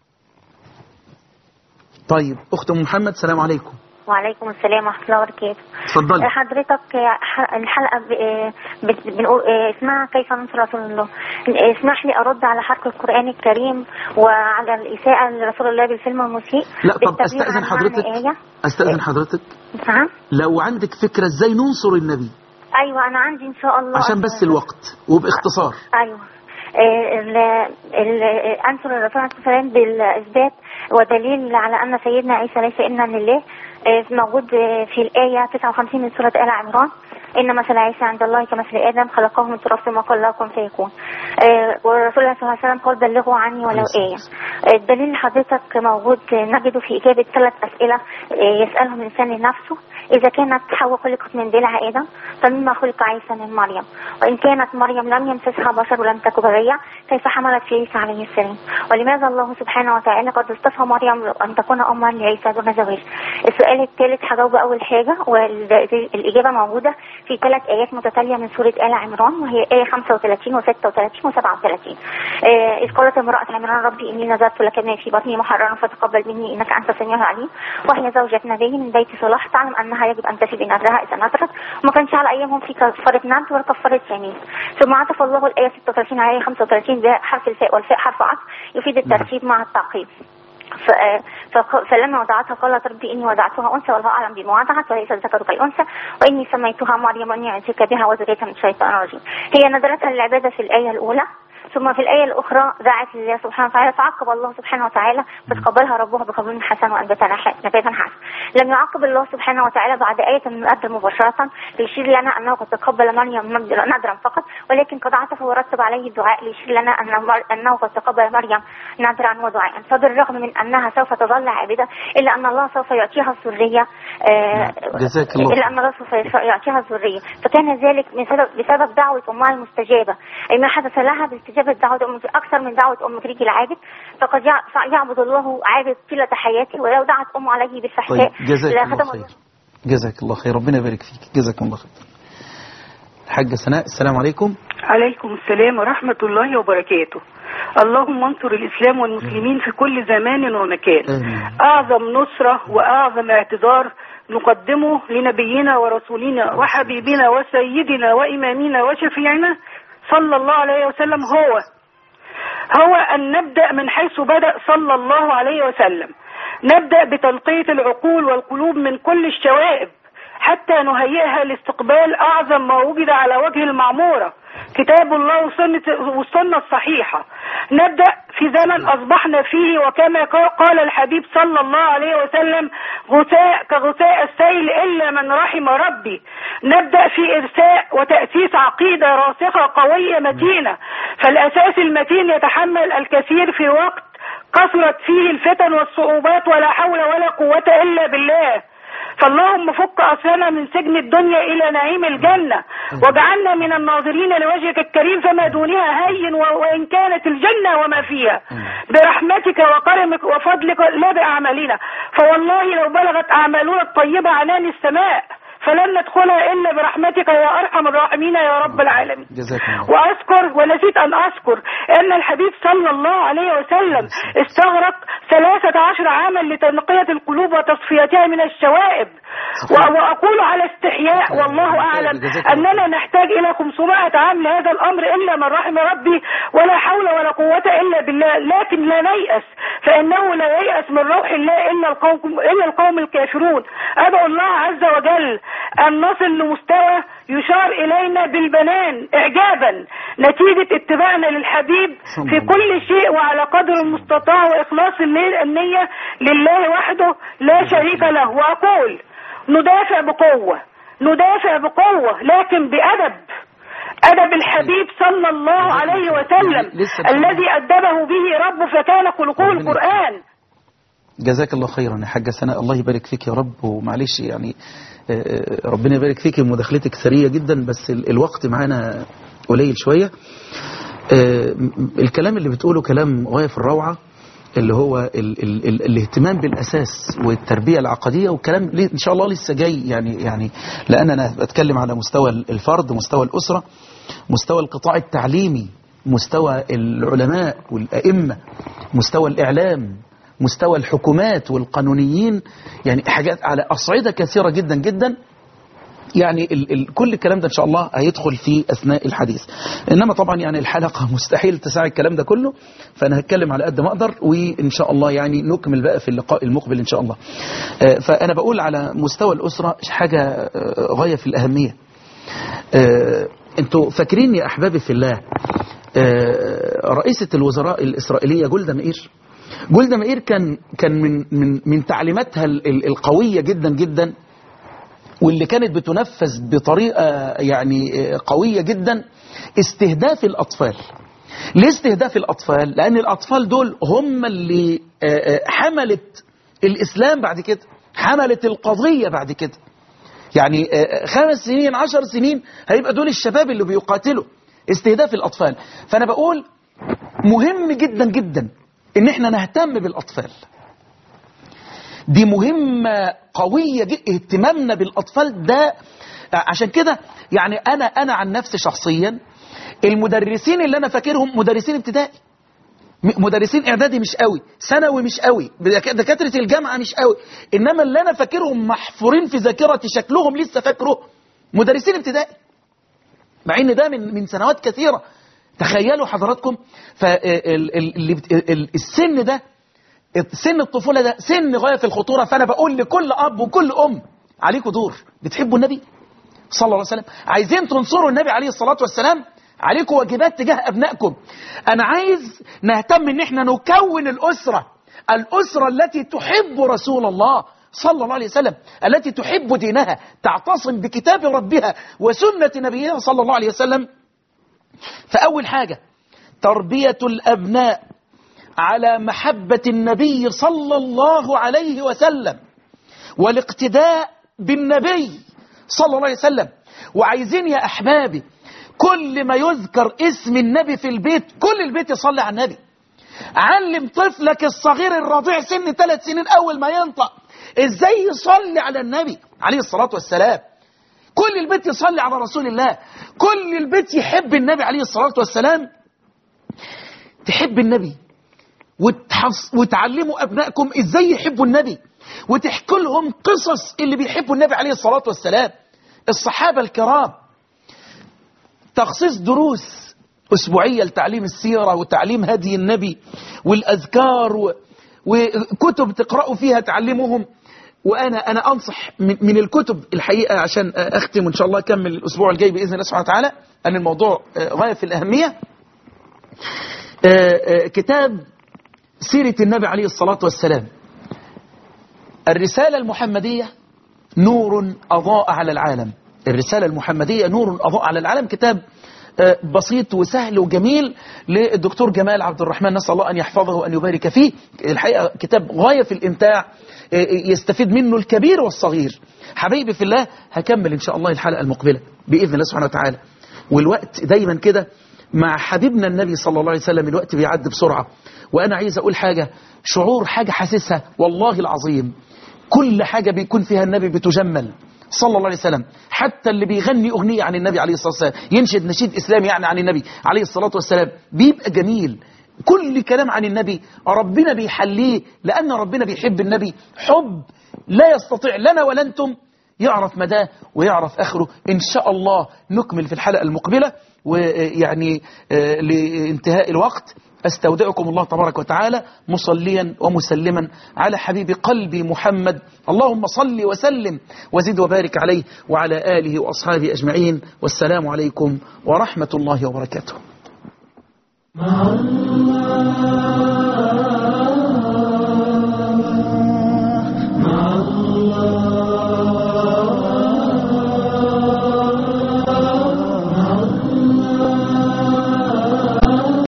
طيب أخت أم محمد سلام عليكم وعليكم السلام ورحمة الله وبركاته اتفضلي حضرتك ح- الحلقة ب- بت- بنقول اسمها كيف ننصر رسول الله اسمح لي أرد على حرق القرآن الكريم وعلى الإساءة لرسول الله بالفيلم المسيء لا طب بالتبليغ استأذن عن حضرتك معنى آية استأذن حضرتك نعم لو عندك فكرة ازاي ننصر النبي أيوة أنا عندي إن شاء الله عشان بس الوقت وباختصار ايوه آه، ال- ال- انصر الرسول عليه الصلاه والسلام بالاثبات ودليل على ان سيدنا عيسى ليس ابنا لله آه، موجود آه، في الايه 59 من سوره ال عمران ان مثل عيسى عند الله كمثل ادم خلقه من تراب ثم قال له كن فيكون آه، والرسول صلى الله عليه وسلم قال بلغوا عني ولو ايه آه، الدليل اللي حضرتك موجود آه، نجده في اجابه ثلاث اسئله آه، يسالهم الانسان لنفسه اذا كانت حواء خلقت من ضلع ادم فمما خلق عيسى من مريم وان كانت مريم لم يمسسها بشر ولم تك بغيه كيف حملت في عيسى عليه السلام ولماذا الله سبحانه وتعالى قد اصطفى مريم ان تكون اما لعيسى دون زواج السؤال الثالث هجاوب اول حاجه والاجابه موجوده في ثلاث ايات متتاليه من سوره ال عمران وهي ايه 35 و36 و37 اذ قالت امراه عمران ربي اني نذرت لك ما في بطني محررا فتقبل مني انك انت السميع العليم وهي زوجة نبي من بيت صلاح تعلم انها يجب ان تفي بنذرها اذا نذرت وما كانش على ايامهم في كفاره نذر ولا كفاره يمين ثم عطف الله الايه 36 على 35 بحرف الفاء والفاء حرف عطف يفيد الترتيب مع التعقيب ف- فق- فلما وضعتها قالت ربي اني وضعتها انثى والله اعلم بما وضعت وليس الذكر كالانثى واني سميتها مريم واني اعزك بها وذريتها من الشيطان الرجيم هي نذرتها للعباده في الايه الاولى ثم في الآية الأخرى دعت لله سبحانه وتعالى فعقب الله سبحانه وتعالى فتقبلها ربها بقبول حسن وأنبتنا ح- نباتا حسن لم يعقب الله سبحانه وتعالى بعد آية من الأرض مباشرة ليشير لنا أنه قد تقبل مريم نذر- نذرا فقط ولكن قد عطف ورتب عليه الدعاء ليشير لنا أن مر- أنه قد تقبل مريم نذرا ودعاء فبالرغم من أنها سوف تظل عابدة إلا أن الله سوف يعطيها الذرية آه، جزاك الله إلا أن الله سوف يعطيها الذرية فكان ذلك من سبب بسبب دعوة أمها المستجابة أي ما حدث لها باستجابة دعوة أم أكثر من دعوة أم كريك العابد فقد يع- يعبد الله عابد طيلة حياته ولو دعت أم عليه بالفحشاء طيب جزاك الله لختم خير جزاك الله خير ربنا يبارك فيك جزاكم الله خير الحاجة سناء السلام عليكم عليكم السلام ورحمة الله وبركاته اللهم انصر الإسلام والمسلمين في كل زمان ومكان آمين. أعظم نصرة وأعظم اعتذار نقدمه لنبينا ورسولنا وحبيبنا وسيدنا وإمامنا وشفيعنا صلى الله عليه وسلم هو هو أن نبدأ من حيث بدأ صلى الله عليه وسلم نبدأ بتنقية العقول والقلوب من كل الشوائب حتى نهيئها لاستقبال أعظم ما وجد على وجه المعمورة كتاب الله والسنة, والسنة الصحيحة نبدأ في زمن أصبحنا فيه وكما قال الحبيب صلى الله عليه وسلم غثاء كغثاء السيل إلا من رحم ربي نبدأ في إرساء وتأسيس عقيدة راسخة قوية متينة فالأساس المتين يتحمل الكثير في وقت كثرت فيه الفتن والصعوبات ولا حول ولا قوة إلا بالله فاللهم فك أسرنا من سجن الدنيا إلى نعيم الجنة واجعلنا من الناظرين لوجهك الكريم فما دونها هين و- وإن كانت الجنة وما فيها برحمتك وكرمك وفضلك لا بأعمالنا فوالله لو بلغت أعمالنا الطيبة عنان السماء فلن ندخلها إلا برحمتك يا أرحم الراحمين يا رب العالمين جزاكم الله وأذكر ونسيت أن أذكر أن الحبيب صلى الله عليه وسلم استغرق ثلاثة عشر عاما لتنقية القلوب وتصفيتها من الشوائب و- وأقول على استحياء والله أعلم أننا نحتاج إلى 500 عام لهذا الأمر إلا من رحم ربي ولا حول ولا قوة إلا بالله لكن لا نيأس فإنه لا ييأس من روح الله إلا القوم إلا القوم الكافرون أدعو الله عز وجل أن نصل لمستوى يشار إلينا بالبنان إعجابا نتيجة اتباعنا للحبيب صلى في الله كل شيء وعلى قدر المستطاع وإخلاص الليل- النية لله وحده لا شريك له وأقول ندافع بقوة ندافع بقوة لكن بأدب أدب الحبيب صلى الله عليه وسلم لسه بتقول. الذي أدبه به ربه فكان خلقه ربنا القرآن جزاك الله خيرا يا حاجة سناء الله يبارك فيك يا رب ومعلش يعني آه، آه، ربنا يبارك فيك مداخلتك ثرية جدا بس ال- الوقت معانا قليل شوية آه، م- الكلام اللي بتقوله كلام غاية في الروعة اللي هو ال ال ال الاهتمام بالأساس والتربية العقدية والكلام ليه- إن شاء الله لسه جاي يعني يعني لأن أنا بتكلم على مستوى الفرد مستوى الأسرة مستوى القطاع التعليمي مستوى العلماء والأئمة مستوى الإعلام مستوى الحكومات والقانونيين يعني حاجات على أصعدة كثيرة جدا جدا يعني ال ال كل الكلام ده إن شاء الله هيدخل في أثناء الحديث إنما طبعا يعني الحلقة مستحيل تساعد الكلام ده كله فأنا هتكلم على قد ما أقدر وإن شاء الله يعني نكمل بقى في اللقاء المقبل إن شاء الله آه، فأنا بقول على مستوى الأسرة حاجة آه، غاية في الأهمية آه، انتوا فاكرين يا أحبابي في الله آه، رئيسة الوزراء الإسرائيلية جولدا مائير جولدا مائير كان كان من من من تعليماتها ال- ال- القوية جدا جدا واللي كانت بتنفذ بطريقة يعني آه، قوية جدا استهداف الأطفال ليه استهداف الأطفال؟ لأن الأطفال دول هم اللي آه، آه، حملت الإسلام بعد كده حملت القضية بعد كده يعني آه، خمس سنين عشر سنين هيبقى دول الشباب اللي بيقاتلوا استهداف الأطفال فأنا بقول مهم جدا جدا ان احنا نهتم بالأطفال دي مهمة قوية جدا اهتمامنا بالأطفال ده عشان كده يعني أنا أنا عن نفسي شخصيا المدرسين اللي أنا فاكرهم مدرسين ابتدائي م- مدرسين اعدادي مش قوي ثانوي مش قوي دك- دكاتره الجامعه مش قوي انما اللي انا فاكرهم محفورين في ذاكرتي شكلهم لسه فاكره مدرسين ابتدائي مع ان ده من من سنوات كثيره تخيلوا حضراتكم فالسن ده سن الطفوله ده سن غايه في الخطوره فانا بقول لكل اب وكل ام عليكم دور بتحبوا النبي صلى الله عليه وسلم عايزين تنصروا النبي عليه الصلاة والسلام عليكم واجبات تجاه أبنائكم أنا عايز نهتم إن احنا نكون الأسرة الأسرة التي تحب رسول الله صلى الله عليه وسلم التي تحب دينها تعتصم بكتاب ربها وسنة نبيها صلى الله عليه وسلم فأول حاجة تربية الأبناء على محبة النبي صلى الله عليه وسلم والاقتداء بالنبي صلى الله عليه وسلم وعايزين يا أحبابي كل ما يذكر اسم النبي في البيت كل البيت يصلي على النبي علم طفلك الصغير الرضيع سن ثلاث سنين أول ما ينطق إزاي يصلي على النبي عليه الصلاة والسلام كل البيت يصلي على رسول الله كل البيت يحب النبي عليه الصلاة والسلام تحب النبي وتحص... وتعلموا أبنائكم إزاي يحبوا النبي وتحكوا لهم قصص اللي بيحبوا النبي عليه الصلاة والسلام الصحابة الكرام تخصيص دروس أسبوعية لتعليم السيرة وتعليم هدي النبي والأذكار و... وكتب تقرأوا فيها تعلموهم وأنا أنا أنصح من, من الكتب الحقيقة عشان أختم وإن شاء الله أكمل الأسبوع الجاي بإذن الله سبحانه وتعالى أن الموضوع غاية في الأهمية كتاب سيرة النبي عليه الصلاة والسلام الرسالة المحمدية نور أضاء على العالم الرسالة المحمدية نور أضاء على العالم كتاب بسيط وسهل وجميل للدكتور جمال عبد الرحمن نسأل الله أن يحفظه وأن يبارك فيه الحقيقة كتاب غاية في الإمتاع يستفيد منه الكبير والصغير حبيبي في الله هكمل إن شاء الله الحلقة المقبلة بإذن الله سبحانه وتعالى والوقت دايما كده مع حبيبنا النبي صلى الله عليه وسلم الوقت بيعدي بسرعة وأنا عايز أقول حاجة شعور حاجة حاسسها والله العظيم كل حاجة بيكون فيها النبي بتجمل صلى الله عليه وسلم حتى اللي بيغني أغنية عن النبي عليه الصلاة والسلام ينشد نشيد إسلامي يعني عن النبي عليه الصلاة والسلام بيبقى جميل كل كلام عن النبي ربنا بيحليه لأن ربنا بيحب النبي حب لا يستطيع لنا ولا أنتم يعرف مداه ويعرف آخره إن شاء الله نكمل في الحلقة المقبلة ويعني لانتهاء الوقت أستودعكم الله تبارك وتعالى مصليا ومسلما على حبيب قلبي محمد اللهم صل وسلم وزد وبارك عليه وعلى آله وأصحابه أجمعين والسلام عليكم ورحمة الله وبركاته مع الله